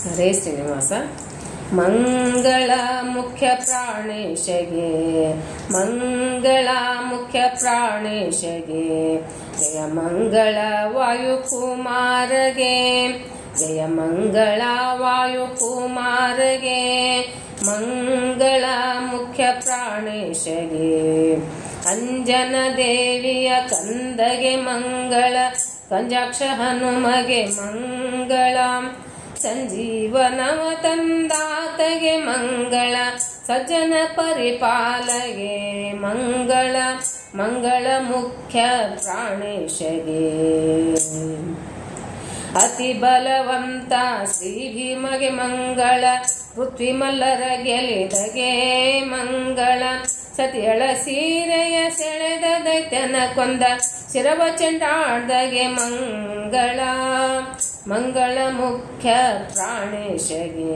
ಹರೇ ಶ್ರೀನಿವಾಸ ಮಂಗಳ ಮುಖ್ಯ ಪ್ರಾಣೇಶಗೆ ಮಂಗಳ ಮುಖ್ಯ ಪ್ರಾಣೇಶಗೆ ಜಯ ಮಂಗಳ ವಾಯುಕುಮಾರಗೆ ಜಯ ಮಂಗಳ ವಾಯುಕುಮಾರಗೆ ಮಂಗಳ ಮುಖ್ಯ ಪ್ರಾಣೇಶಗೆ ಅಂಜನ ದೇವಿಯ ಕಂದಗೆ ಮಂಗಳ ಕಂಜಾಕ್ಷ ಹನುಮಗೆ ಮಂಗಳ ಸಂಜೀವನವ ತಂದಾತಗೆ ಮಂಗಳ ಸಜ್ಜನ ಪರಿಪಾಲಗೆ ಮಂಗಳ ಮಂಗಳ ಮುಖ್ಯ ಪ್ರಾಣೇಶಗೆ ಅತಿ ಬಲವಂತ ಶ್ರೀ ಭೀಮಗೆ ಮಂಗಳ ಪೃಥ್ವಿ ಮಲ್ಲರ ಗೆಲಿದಗೆ ಮಂಗಳ ಸತಿಯಳ ಸೀರೆಯ ಸೆಳೆದ ದೈತ್ಯನ ಕೊಂದ ಶಿರವ ಚೆಂಡಾಡ್ದಗೆ ಮಂಗಳ ಮಂಗಳ ಮುಖ್ಯ ಪ್ರಾಣೇಶಗೆ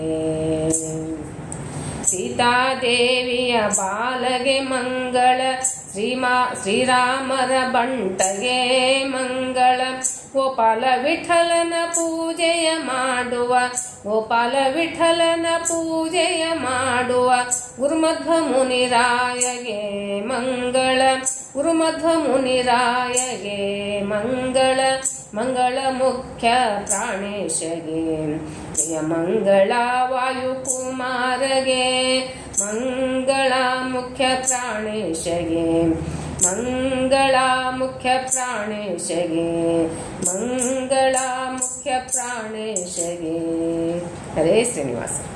ಸೀತಾದೇವಿಯ ಬಾಲಗೆ ಮಂಗಳ ಶ್ರೀಮಾ ಶ್ರೀರಾಮರ ಬಂಟಗೆ ಮಂಗಳ ಗೋಪಾಲ ವಿಠಲನ ಪೂಜೆಯ ಮಾಡುವ ಗೋಪಾಲ ವಿಠಲನ ಪೂಜೆಯ ಮಾಡುವ ಗುರುಮಧ್ವ ಮುನಿರಾಯಗೆ ಮಂಗಳ ಗುರುಮಧ್ವ ಮುನಿರಾಯಗೆ ಮಂಗಳ ಮಂಗಳ ಮುಖ್ಯ ಪ್ರಾಣೇಶಗೆ ಜಯ ಮಂಗಳ ವಾಯುಕುಮಾರಗೆ ಮಂಗಳ ಮುಖ್ಯ ಪ್ರಾಣೇಶಗೆ ಮಂಗಳ ಮುಖ್ಯ ಪ್ರಾಣೇಶಗೆ ಮಂಗಳ ಮುಖ್ಯ ಪ್ರಾಣೇಶಗೆ ಹರೇ ಶ್ರೀನಿವಾಸ